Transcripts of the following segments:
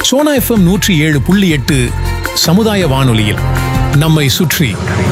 Sona FM நூற்றி ஏழு புள்ளி எட்டு சமுதாய வானொலியில் நம்மை சுற்றி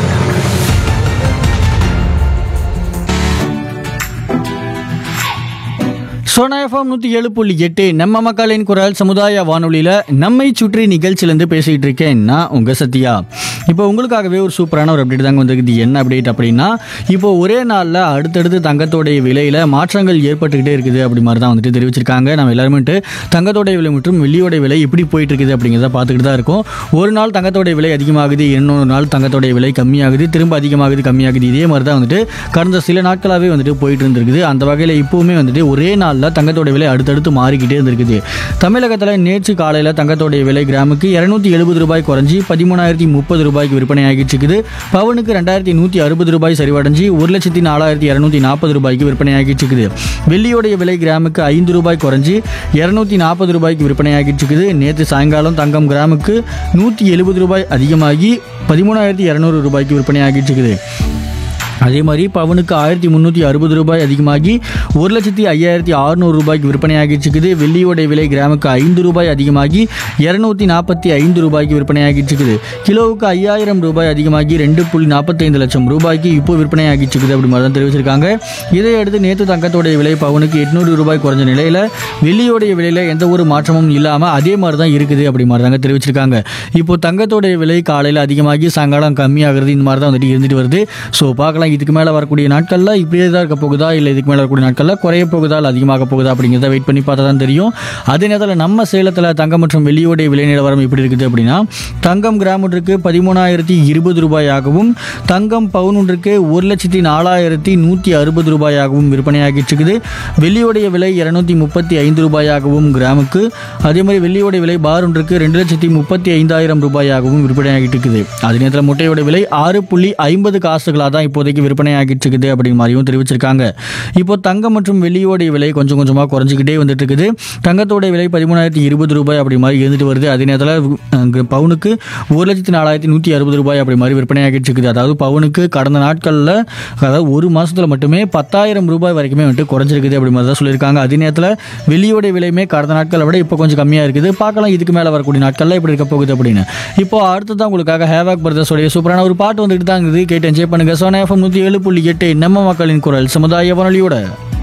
சோனா எஃப்எம் நூற்றி ஏழு புள்ளி எட்டு நம்ம மக்களின் குரல் சமுதாய வானொலியில் நம்மை சுற்றி நிகழ்ச்சியிலேருந்து பேசிகிட்டு இருக்கேன் நான் உங்கள் சத்யா இப்போ உங்களுக்காகவே ஒரு சூப்பரான ஒரு அப்டேட் தாங்க வந்திருக்குது என்ன அப்டேட் அப்படின்னா இப்போ ஒரே நாளில் அடுத்தடுத்து தங்கத்தோடைய விலையில் மாற்றங்கள் ஏற்பட்டுக்கிட்டே இருக்குது அப்படி மாதிரி தான் வந்துட்டு தெரிவிச்சிருக்காங்க நம்ம எல்லாருமே தங்கத்தோடைய விலை மற்றும் வெள்ளியோடைய விலை எப்படி போயிட்டு இருக்குது அப்படிங்கிறத பார்த்துக்கிட்டு தான் இருக்கும் ஒரு நாள் தங்கத்தோடைய விலை அதிகமாகுது இன்னொரு நாள் தங்கத்தோடைய விலை கம்மியாகுது திரும்ப அதிகமாகுது கம்மியாகுது இதே மாதிரி தான் வந்துட்டு கடந்த சில நாட்களாகவே வந்துட்டு போயிட்டு இருந்திருக்குது அந்த வகையில் இப்போவுமே வந்துட்டு ஒரே நாளில் தங்கத்தோட விலை அடுத்தடுத்து மாறிக்கிட்டே இருந்திருக்குது தமிழகத்தில் நேற்று காலையில் தங்கத்தோடைய விலை கிராமுக்கு இரநூத்தி எழுபது ரூபாய் குறைஞ்சி பதிமூணாயிரத்தி முப்பது ரூபாய்க்கு விற்பனை ஆகிட்டு இருக்குது பவுனுக்கு ரெண்டாயிரத்தி நூற்றி அறுபது ரூபாய் சரிவடைஞ்சு ஒரு லட்சத்தி நாலாயிரத்தி இரநூத்தி நாற்பது ரூபாய்க்கு விற்பனை ஆகிட்டு இருக்குது வெள்ளியோடைய விலை கிராமுக்கு ஐந்து ரூபாய் குறைஞ்சி இரநூத்தி நாற்பது ரூபாய்க்கு விற்பனை ஆகிட்டு இருக்குது நேற்று சாயங்காலம் தங்கம் கிராமுக்கு நூற்றி எழுபது ரூபாய் அதிகமாகி பதிமூணாயிரத்தி இரநூறு ரூபாய்க்கு விற்பனை ஆகிட்டு இருக்குது அதே மாதிரி பவனுக்கு ஆயிரத்தி முந்நூற்றி அறுபது ரூபாய் அதிகமாகி ஒரு லட்சத்தி ஐயாயிரத்தி அறுநூறு ரூபாய்க்கு விற்பனை ஆகிட்டு இருக்குது வெள்ளியோடைய விலை கிராமுக்கு ஐந்து ரூபாய் அதிகமாகி இரநூத்தி நாற்பத்தி ஐந்து ரூபாய்க்கு விற்பனை ஆகிட்டு இருக்குது கிலோவுக்கு ஐயாயிரம் ரூபாய் அதிகமாகி ரெண்டு புள்ளி நாற்பத்தைந்து லட்சம் ரூபாய்க்கு இப்போ விற்பனை ஆகிட்டு இருக்குது அப்படி மாதிரி தான் தெரிவிச்சிருக்காங்க இதையடுத்து நேற்று தங்கத்தோடைய விலை பவுனுக்கு எட்நூறு ரூபாய் குறைஞ்ச நிலையில் வெள்ளியோடைய விலையில் எந்த ஒரு மாற்றமும் இல்லாமல் அதே மாதிரி தான் இருக்குது அப்படி மாதிரி தாங்க தெரிவிச்சிருக்காங்க இப்போ தங்கத்தோடைய விலை காலையில் அதிகமாகி சாயங்காலம் கம்மியாகிறது இந்த மாதிரி தான் வந்துட்டு இருந்துட்டு வருது ஸோ பார்க்கலாம் இதுக்கு மேலே வரக்கூடிய நாட்களில் இப்படியே தான் இருக்க போகுதா இல்லை இதுக்கு மேலே வரக்கூடிய நாட்களில் குறைய போகுதா இல்லை அதிகமாக போகுதா அப்படிங்கிறத வெயிட் பண்ணி பார்த்தா தான் தெரியும் அதே நேரத்தில் நம்ம சேலத்தில் தங்கம் மற்றும் வெள்ளியோடைய விலை நிலவரம் எப்படி இருக்குது அப்படின்னா தங்கம் கிராம் ஒன்றுக்கு பதிமூணாயிரத்தி இருபது ரூபாயாகவும் தங்கம் பவுன் ஒன்றுக்கு ஒரு லட்சத்தி நாலாயிரத்தி நூற்றி அறுபது ரூபாயாகவும் விற்பனையாகிட்டு இருக்குது வெள்ளியோடைய விலை இரநூத்தி முப்பத்தி ஐந்து ரூபாயாகவும் கிராமுக்கு அதே மாதிரி வெள்ளியோடைய விலை பார் ஒன்றுக்கு ரெண்டு லட்சத்தி முப்பத்தி ஐந்தாயிரம் ரூபாயாகவும் விற்பனையாகிட்டு இருக்குது அதே நேரத்தில் முட்டையோட விலை ஆறு புள்ளி ஐம்பது காசுகளாக தான் இப்போதைக்கு விற்பனையாகிட்டு இருக்குது அப்படிங்கிற மாதிரியும் தெரிவிச்சிருக்காங்க இப்போ தங்கம் மற்றும் வெள்ளியோடைய விலை கொஞ்சம் கொஞ்சமாக குறைஞ்சிக்கிட்டே வந்துட்டு இருக்குது தங்கத்தோடைய விலை பதிமூணாயிரத்தி இருபது ரூபாய் அப்படி மாதிரி இருந்துட்டு வருது அதே நேரத்தில் அஹ், பவுனுக்கு ஒரு லட்சத்தி நாலாயிரத்தி நூற்றி அறுபது ரூபாய் அப்படி மாதிரி விற்பனையாகிட்டு இருக்குது அதாவது பவுனுக்கு கடந்த நாட்களில் அதாவது ஒரு மாசத்துல மட்டுமே பத்தாயிரம் ரூபாய் வரைக்குமே வந்துட்டு குறைஞ்சிருக்குது அப்படி மாதிரி தான் சொல்லியிருக்காங்க அதே நேரத்தில் வெள்ளியோட விலையுமே கடந்த நாட்களை விட இப்போ கொஞ்சம் கம்மியாக இருக்குது பார்க்கலாம் இதுக்கு மேலே வரக்கூடிய நாட்களில் இப்படி இருக்க போகுது அப்படின்னு இப்போ அடுத்ததான் உங்களுக்காக ஹேவாக் பிரதர்ஸோடைய சூப்பரான ஒரு பாட்டு வந்துட்டு தான் இருக்குது கேட்டு என்ஜாய் பண்ணுங்க சோனா எஃப்எம் நூற்றி ஏழு புள்ளி எட்டு நம்ம மக்களின் குரல் சமுதாய வானொலியோட